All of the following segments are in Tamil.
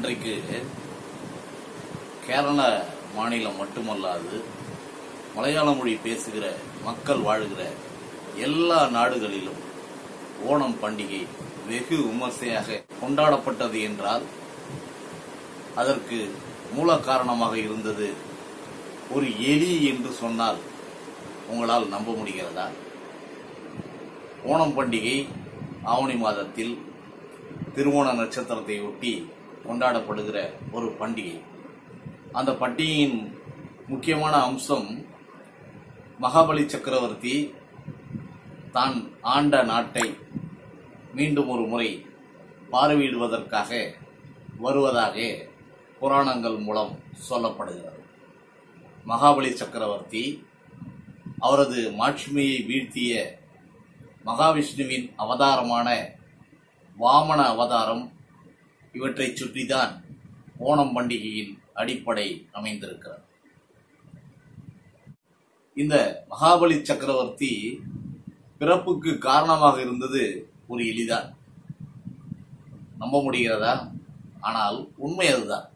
இன்றைக்கு கேரள மாநிலம் மட்டுமல்லாது மலையாள மொழி பேசுகிற மக்கள் வாழுகிற எல்லா நாடுகளிலும் ஓணம் பண்டிகை வெகு விமர்சையாக கொண்டாடப்பட்டது என்றால் அதற்கு மூல காரணமாக இருந்தது ஒரு எலி என்று சொன்னால் உங்களால் நம்ப முடிகிறதா ஓணம் பண்டிகை ஆவணி மாதத்தில் திருவோண நட்சத்திரத்தை ஒட்டி கொண்டாடப்படுகிற ஒரு பண்டிகை அந்த பண்டிகையின் முக்கியமான அம்சம் மகாபலி சக்கரவர்த்தி தான் ஆண்ட நாட்டை மீண்டும் ஒரு முறை பார்வையிடுவதற்காக வருவதாக புராணங்கள் மூலம் சொல்லப்படுகிறது மகாபலி சக்கரவர்த்தி அவரது மாட்சிமையை வீழ்த்திய மகாவிஷ்ணுவின் அவதாரமான வாமன அவதாரம் இவற்றை சுற்றிதான் ஓணம் பண்டிகையின் அடிப்படை அமைந்திருக்கிறது இந்த மகாபலி சக்கரவர்த்தி பிறப்புக்கு காரணமாக இருந்தது ஒரு எலிதான் நம்ப முடிகிறதா ஆனால் உண்மை அதுதான்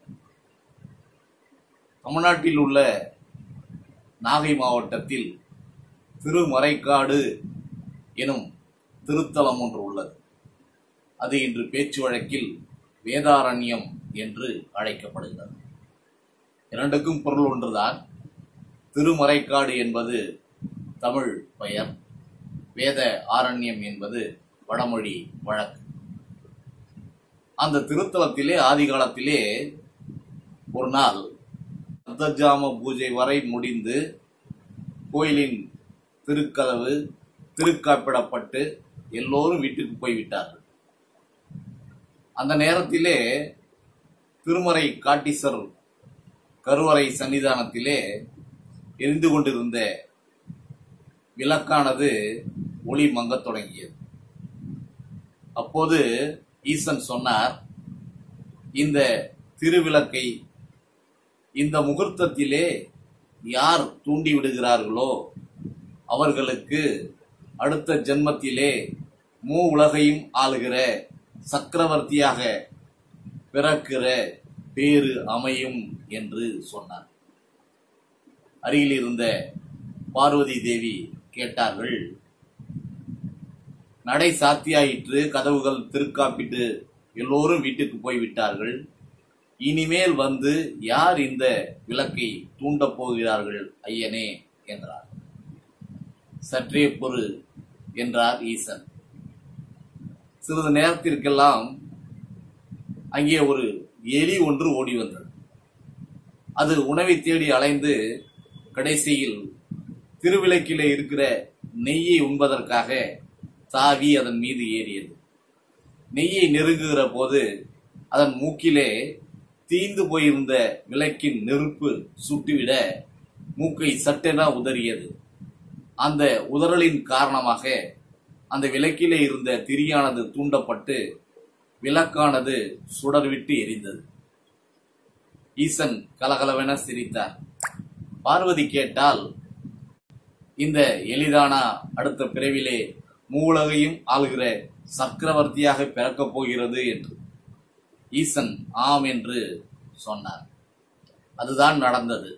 தமிழ்நாட்டில் உள்ள நாகை மாவட்டத்தில் திருமறைக்காடு எனும் திருத்தலம் ஒன்று உள்ளது அது இன்று பேச்சு வழக்கில் வேதாரண்யம் என்று அழைக்கப்படுகிறது இரண்டுக்கும் பொருள் ஒன்றுதான் திருமறைக்காடு என்பது தமிழ் பெயர் வேத ஆரண்யம் என்பது வடமொழி வழக்கு அந்த திருத்தலத்திலே ஆதி காலத்திலே ஒரு நாள் அர்த்தஜாம பூஜை வரை முடிந்து கோயிலின் திருக்கதவு திருக்காப்பிடப்பட்டு எல்லோரும் வீட்டுக்கு போய்விட்டார்கள் அந்த நேரத்திலே திருமறை காட்டீசர் கருவறை சன்னிதானத்திலே எரிந்து கொண்டிருந்த விளக்கானது ஒளி மங்கத் தொடங்கியது அப்போது ஈசன் சொன்னார் இந்த திருவிளக்கை இந்த முகூர்த்தத்திலே யார் தூண்டி விடுகிறார்களோ அவர்களுக்கு அடுத்த ஜென்மத்திலே மூ உலகையும் ஆளுகிற சக்கரவர்த்தியாக பிறக்கிற பேரு அமையும் என்று சொன்னார் அருகில் இருந்த பார்வதி தேவி கேட்டார்கள் நடை சாத்தியாயிற்று கதவுகள் திருக்காப்பிட்டு எல்லோரும் வீட்டுக்கு போய்விட்டார்கள் இனிமேல் வந்து யார் இந்த விளக்கை தூண்டப் போகிறார்கள் ஐயனே என்றார் சற்றே பொறு என்றார் ஈசன் சிறிது நேரத்திற்கெல்லாம் அங்கே ஒரு எலி ஒன்று ஓடி வந்தது அது உணவை தேடி அலைந்து கடைசியில் திருவிளக்கிலே இருக்கிற நெய்யை உண்பதற்காக தாவி அதன் மீது ஏறியது நெய்யை நெருங்குகிற போது அதன் மூக்கிலே தீந்து போயிருந்த விளக்கின் நெருப்பு சுட்டுவிட மூக்கை சட்டென உதறியது அந்த உதறலின் காரணமாக அந்த விளக்கிலே இருந்த திரியானது தூண்டப்பட்டு விளக்கானது சுடர்விட்டு எரிந்தது ஈசன் கலகலவென சிரித்தார் பார்வதி கேட்டால் இந்த எளிதானா அடுத்த பிறவிலே மூலகையும் ஆளுகிற சக்கரவர்த்தியாக பிறக்கப் போகிறது என்று ஈசன் ஆம் என்று சொன்னார் அதுதான் நடந்தது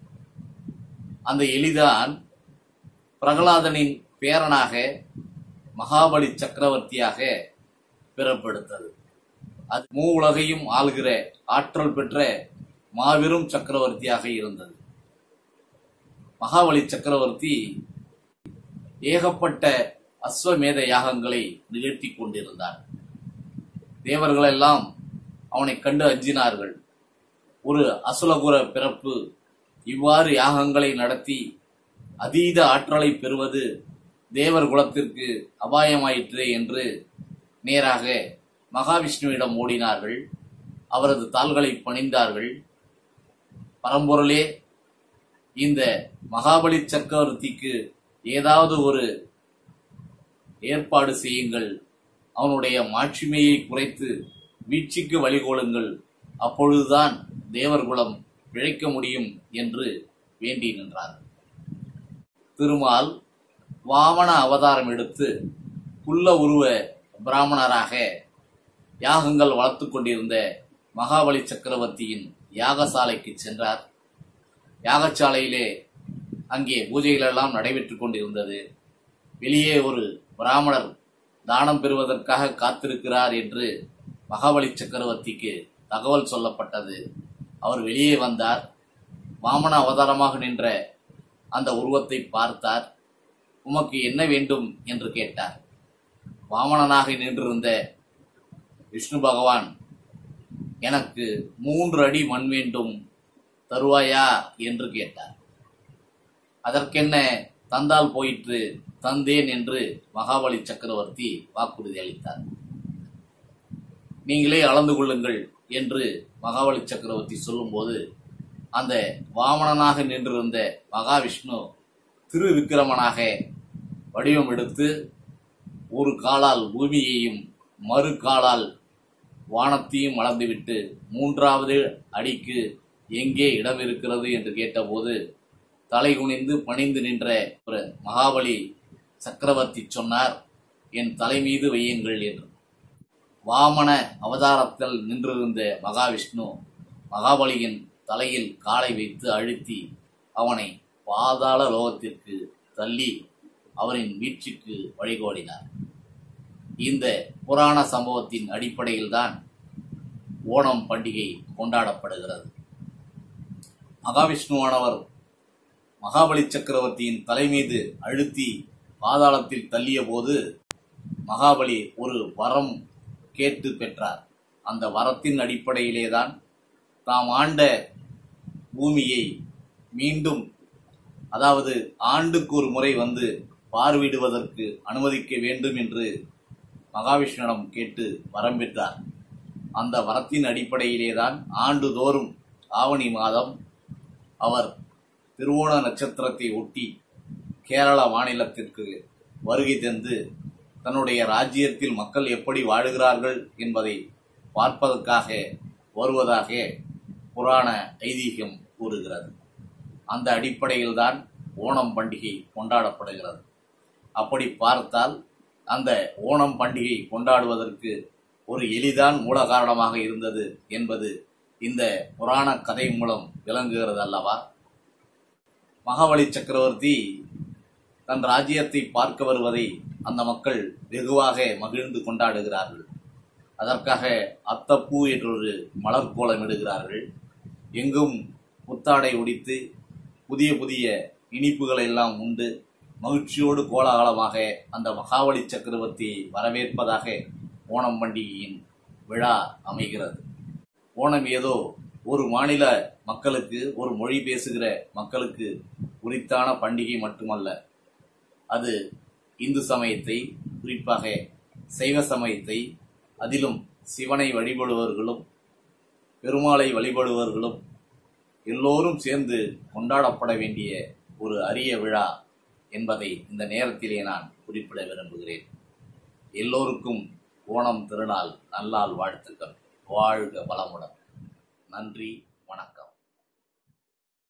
அந்த எலிதான் பிரகலாதனின் பேரனாக மகாபலி சக்கரவர்த்தியாக பிறப்பெடுத்தது அது மூ உலகையும் ஆளுகிற ஆற்றல் பெற்ற மாபெரும் சக்கரவர்த்தியாக இருந்தது மகாபலி சக்கரவர்த்தி ஏகப்பட்ட அஸ்வமேத யாகங்களை நிகழ்த்தி கொண்டிருந்தார் தேவர்களெல்லாம் அவனை கண்டு அஞ்சினார்கள் ஒரு அசுலகுர பிறப்பு இவ்வாறு யாகங்களை நடத்தி அதீத ஆற்றலை பெறுவது தேவர் குலத்திற்கு அபாயமாயிற்றே என்று நேராக மகாவிஷ்ணுவிடம் ஓடினார்கள் அவரது தாள்களை பணிந்தார்கள் பரம்பொருளே இந்த மகாபலி சக்கரவர்த்திக்கு ஏதாவது ஒரு ஏற்பாடு செய்யுங்கள் அவனுடைய மாட்சிமையை குறைத்து வீழ்ச்சிக்கு வழிகோலுங்கள் அப்பொழுதுதான் தேவர்குலம் பிழைக்க முடியும் என்று வேண்டி நின்றார் திருமால் வாமன அவதாரம் எடுத்து புல்ல உருவ பிராமணராக யாகங்கள் வளர்த்து கொண்டிருந்த மகாபலி சக்கரவர்த்தியின் யாகசாலைக்கு சென்றார் யாகசாலையிலே அங்கே பூஜைகள் எல்லாம் நடைபெற்றுக் கொண்டிருந்தது வெளியே ஒரு பிராமணர் தானம் பெறுவதற்காக காத்திருக்கிறார் என்று மகாபலி சக்கரவர்த்திக்கு தகவல் சொல்லப்பட்டது அவர் வெளியே வந்தார் வாமன அவதாரமாக நின்ற அந்த உருவத்தை பார்த்தார் உமக்கு என்ன வேண்டும் என்று கேட்டார் வாமனனாக நின்றிருந்த விஷ்ணு பகவான் எனக்கு மூன்று அடி மண் வேண்டும் தருவாயா என்று கேட்டார் அதற்கென்ன தந்தால் போயிற்று தந்தேன் என்று மகாபலி சக்கரவர்த்தி வாக்குறுதி அளித்தார் நீங்களே அளந்து கொள்ளுங்கள் என்று மகாபலி சக்கரவர்த்தி சொல்லும்போது அந்த வாமனனாக நின்றிருந்த மகாவிஷ்ணு திரு விக்கிரமனாக வடிவம் எடுத்து ஒரு காலால் பூமியையும் மறு காலால் வானத்தையும் அளந்துவிட்டு மூன்றாவது அடிக்கு எங்கே இடம் இருக்கிறது என்று கேட்டபோது தலை குனிந்து பணிந்து நின்ற ஒரு மகாபலி சக்கரவர்த்தி சொன்னார் என் தலை மீது வையுங்கள் என்று வாமன அவதாரத்தில் நின்றிருந்த மகாவிஷ்ணு மகாபலியின் தலையில் காலை வைத்து அழுத்தி அவனை பாதாள லோகத்திற்கு தள்ளி அவரின் வீழ்ச்சிக்கு வழிகோடினார் இந்த புராண சம்பவத்தின் அடிப்படையில்தான் ஓணம் பண்டிகை கொண்டாடப்படுகிறது மகாவிஷ்ணுவானவர் மகாபலி சக்கரவர்த்தியின் தலை மீது அழுத்தி பாதாளத்தில் தள்ளிய போது மகாபலி ஒரு வரம் கேட்டு பெற்றார் அந்த வரத்தின் அடிப்படையிலேதான் தாம் ஆண்ட பூமியை மீண்டும் அதாவது ஆண்டுக்கு ஒரு முறை வந்து பார்வையிடுவதற்கு அனுமதிக்க வேண்டும் என்று மகாவிஷ்ணுவிடம் கேட்டு வரம் பெற்றார் அந்த வரத்தின் அடிப்படையிலேதான் ஆண்டுதோறும் ஆவணி மாதம் அவர் திருவோண நட்சத்திரத்தை ஒட்டி கேரள மாநிலத்திற்கு வருகை தந்து தன்னுடைய ராஜ்யத்தில் மக்கள் எப்படி வாழுகிறார்கள் என்பதை பார்ப்பதற்காக வருவதாக புராண ஐதீகம் கூறுகிறது அந்த அடிப்படையில்தான் ஓணம் பண்டிகை கொண்டாடப்படுகிறது அப்படி பார்த்தால் அந்த ஓணம் பண்டிகை கொண்டாடுவதற்கு ஒரு எளிதான் மூல காரணமாக இருந்தது என்பது இந்த புராண கதை மூலம் விளங்குகிறது அல்லவா மகாபலி சக்கரவர்த்தி தன் ராஜ்யத்தை பார்க்க வருவதை அந்த மக்கள் வெகுவாக மகிழ்ந்து கொண்டாடுகிறார்கள் அதற்காக அத்தப்பூ என்றொரு மலர் கோலம் இடுகிறார்கள் எங்கும் புத்தாடை உடித்து புதிய புதிய இனிப்புகளை எல்லாம் உண்டு மகிழ்ச்சியோடு கோலாகலமாக அந்த மகாபலி சக்கரவர்த்தியை வரவேற்பதாக ஓணம் பண்டிகையின் விழா அமைகிறது ஓணம் ஏதோ ஒரு மாநில மக்களுக்கு ஒரு மொழி பேசுகிற மக்களுக்கு உரித்தான பண்டிகை மட்டுமல்ல அது இந்து சமயத்தை குறிப்பாக சைவ சமயத்தை அதிலும் சிவனை வழிபடுபவர்களும் பெருமாளை வழிபடுபவர்களும் எல்லோரும் சேர்ந்து கொண்டாடப்பட வேண்டிய ஒரு அரிய விழா என்பதை இந்த நேரத்திலே நான் குறிப்பிட விரும்புகிறேன் எல்லோருக்கும் ஓணம் திருநாள் நல்லால் வாழ்த்துக்கள் வாழ்க வளமுடன் நன்றி வணக்கம்